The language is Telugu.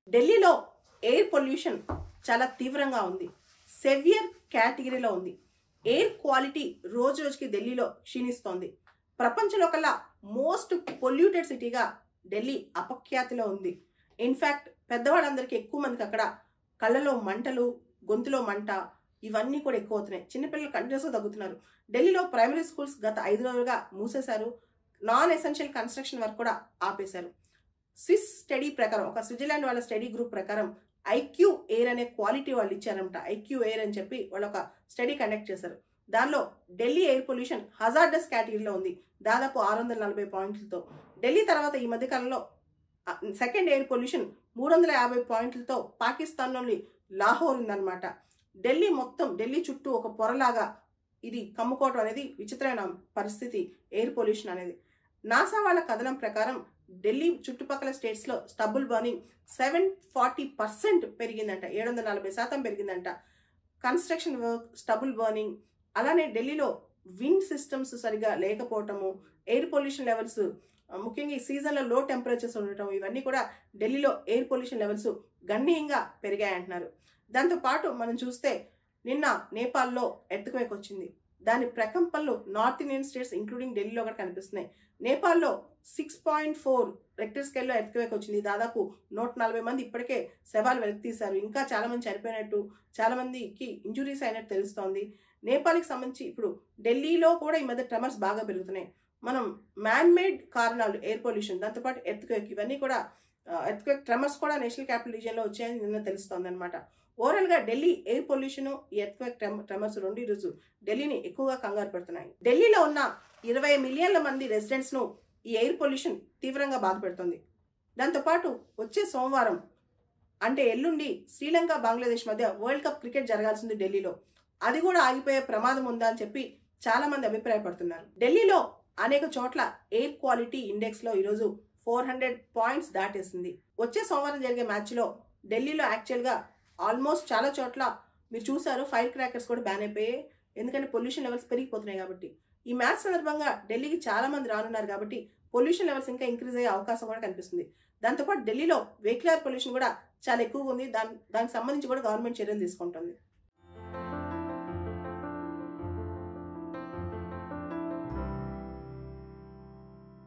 ఢిల్లీలో ఎయిర్ పొల్యూషన్ చాలా తీవ్రంగా ఉంది సెవియర్ కేటగిరీలో ఉంది ఎయిర్ క్వాలిటీ రోజు రోజుకి ఢిల్లీలో క్షీణిస్తోంది ప్రపంచంలో కల్లా మోస్ట్ పొల్యూటెడ్ సిటీగా ఢిల్లీ అపఖ్యాతిలో ఉంది ఇన్ఫ్యాక్ట్ పెద్దవాళ్ళందరికీ ఎక్కువ మందికి అక్కడ కళ్ళలో మంటలు గొంతులో మంట ఇవన్నీ కూడా ఎక్కువ అవుతున్నాయి చిన్నపిల్లలు కంటిన్యూస్గా తగ్గుతున్నారు ఢిల్లీలో ప్రైమరీ స్కూల్స్ గత ఐదు రోజులుగా మూసేశారు నాన్ ఎసెన్షియల్ కన్స్ట్రక్షన్ వర్క్ కూడా ఆపేశారు స్విస్ స్టడీ ప్రకారం ఒక స్విట్జర్లాండ్ వాళ్ళ స్టడీ గ్రూప్ ప్రకారం ఐక్యూ ఎయిర్ అనే క్వాలిటీ వాళ్ళు ఇచ్చారంట ఐక్యూ ఎయిర్ అని చెప్పి వాళ్ళు ఒక స్టడీ కండక్ట్ చేశారు దానిలో ఢిల్లీ ఎయిర్ పొల్యూషన్ హజార్డస్ కేటగిరీలో ఉంది దాదాపు ఆరు వందల నలభై పాయింట్లతో ఢిల్లీ తర్వాత ఈ మధ్యకాలంలో సెకండ్ ఎయిర్ పొల్యూషన్ మూడు వందల యాభై పాయింట్లతో పాకిస్తాన్లోని లాహోర్ ఉందన్నమాట ఢిల్లీ మొత్తం ఢిల్లీ చుట్టూ ఒక పొరలాగా ఇది కమ్ముకోవటం అనేది విచిత్రమైన పరిస్థితి ఎయిర్ పొల్యూషన్ అనేది నాసా వాళ్ళ కథనం ప్రకారం ఢిల్లీ చుట్టుపక్కల స్టేట్స్లో stubble burning seven forty percent పెరిగిందంట ఏడు వందల నలభై శాతం పెరిగిందంట కన్స్ట్రక్షన్ వర్క్ స్టబుల్ బర్నింగ్ అలానే ఢిల్లీలో విండ్ సిస్టమ్స్ సరిగా లేకపోవటము ఎయిర్ పొల్యూషన్ లెవెల్స్ ముఖ్యంగా ఈ సీజన్లో లో టెంపరేచర్స్ ఉండటం ఇవన్నీ కూడా ఢిల్లీలో ఎయిర్ పొల్యూషన్ లెవెల్స్ గణనీయంగా పెరిగాయంటున్నారు దాంతోపాటు మనం చూస్తే నిన్న నేపాల్లో ఎర్త్క్వేక్ వచ్చింది దాని ప్రకంపనలు నార్త్ ఇండియన్ స్టేట్స్ ఇంక్లూడింగ్ ఢిల్లీలో కూడా కనిపిస్తున్నాయి నేపాల్లో సిక్స్ పాయింట్ ఫోర్ రెక్టర్ స్కేల్లో ఎర్త్క్వేక్ వచ్చింది దాదాపు నూట నలభై మంది ఇప్పటికే శవాలు వెనక్కి తీశారు ఇంకా చాలా మంది చనిపోయినట్టు చాలా మందికి ఇంజురీస్ అయినట్టు తెలుస్తోంది నేపాల్కి సంబంధించి ఇప్పుడు ఢిల్లీలో కూడా ఈ మధ్య ట్రెమర్స్ బాగా పెరుగుతున్నాయి మనం మ్యాన్ మేడ్ కారణాలు ఎయిర్ పొల్యూషన్ దాంతోపాటు ఎర్త్క్వేక్ ఇవన్నీ కూడా ఎర్త్క్వేక్ ట్రెమర్స్ కూడా నేషనల్ క్యాపిటల్ రీజియన్లో వచ్చాయని నిన్న తెలుస్తోంది అనమాట ఓవరాల్గా ఢిల్లీ ఎయిర్ పొల్యూషన్ ఈ ఎర్త్క్వేక్ ట్రెమర్స్ రెండు ఈరోజు ఢిల్లీని ఎక్కువగా కంగారు పెడుతున్నాయి ఢిల్లీలో ఉన్న ఇరవై మిలియన్ల మంది రెసిడెంట్స్ను ఈ ఎయిర్ పొల్యూషన్ తీవ్రంగా బాధపెడుతుంది దాంతోపాటు వచ్చే సోమవారం అంటే ఎల్లుండి శ్రీలంక బంగ్లాదేశ్ మధ్య వరల్డ్ కప్ క్రికెట్ జరగాల్సింది ఢిల్లీలో అది కూడా ఆగిపోయే ప్రమాదం ఉందా అని చెప్పి చాలా మంది అభిప్రాయపడుతున్నారు ఢిల్లీలో అనేక చోట్ల ఎయిర్ క్వాలిటీ ఇండెక్స్ లో ఈరోజు ఫోర్ హండ్రెడ్ పాయింట్స్ దాటేసింది వచ్చే సోమవారం జరిగే మ్యాచ్లో ఢిల్లీలో యాక్చువల్గా ఆల్మోస్ట్ చాలా చోట్ల మీరు చూసారు ఫైర్ క్రాకర్స్ కూడా బ్యాన్ అయిపోయాయి ఎందుకంటే పొల్యూషన్ లెవెల్స్ పెరిగిపోతున్నాయి కాబట్టి ఈ మ్యాచ్ సందర్భంగా ఢిల్లీకి చాలా మంది రానున్నారు కాబట్టి పొల్యూషన్ లెవెల్స్ ఇంకా ఇంక్రీజ్ అయ్యే అవకాశం కూడా కనిపిస్తుంది దాంతోపాటు ఢిల్లీలో వెహికులర్ పొల్యూషన్ కూడా చాలా ఎక్కువగా ఉంది దాని దానికి సంబంధించి కూడా గవర్నమెంట్ చర్యలు తీసుకుంటుంది